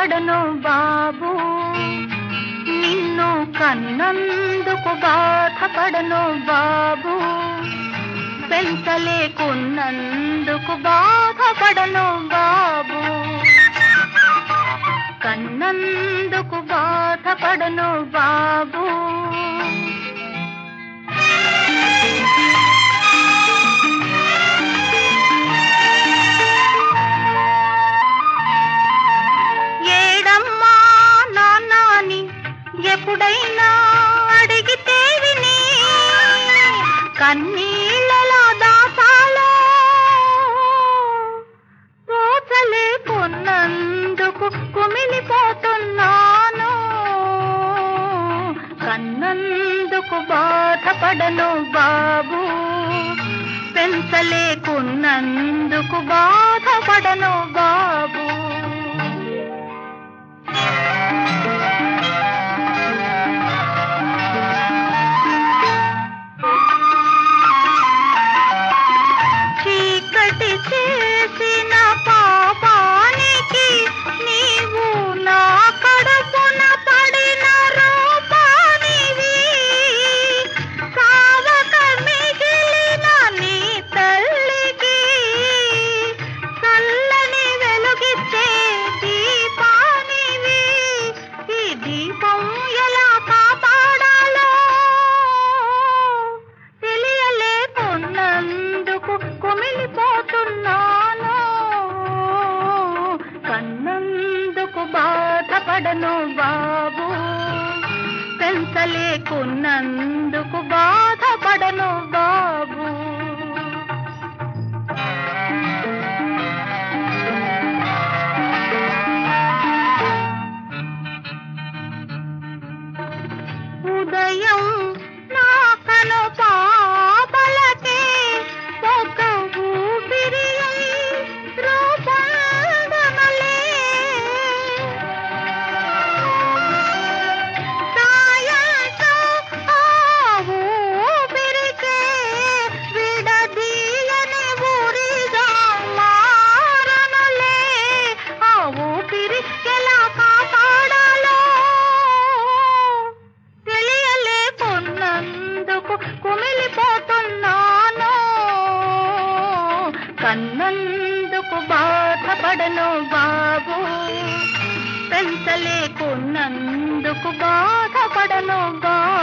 బాధపడను బాబు నిన్ను కన్నందుకు బాధపడను బాబు పెంచలేకున్నందుకు బాధపడను బాబు కన్నందుకు బాధపడను బాబు ఏడమ్మా నాన్నాని ఎప్పుడైనా అడిగితే విని కన్నీళ్ళలో దాసాలో పోచలేకున్నందుకు కుమిలిపోతున్నాను కన్నందుకు బాధపడను బాబు పెంచలేకున్నందుకు బాధపడను బాబు చీకటి చేసిన పాపానికి నీవు నా కడుపున పడిన రూపానివి కావక మిగిలిన నీ తల్లికి చల్లని వెలుగిచ్చే దీపానివి ఈ దీపం ఎలా కాపాడాలో తెలియలేకున్నందుకు కుమిలిపోతున్నాను కన్నందుకు బాధపడను బాబు పెంచలేకున్నందుకు బాధపడను బాబు ఉదయం నా కను పాపలకే ఒక ఊపిరి రూపొందమలే సాయంత్రం ఆ ఊపిరికే విడదీయని ఊరిగా మారనులే ఆ ఊపిరి ఎలా కాపాడాలో తెలియలేకున్నందుకు కుమిలిపోతున్నాను కన్నందుకు బాధపడను బాబు పెంచలేకున్నందుకు బాధపడను బాబు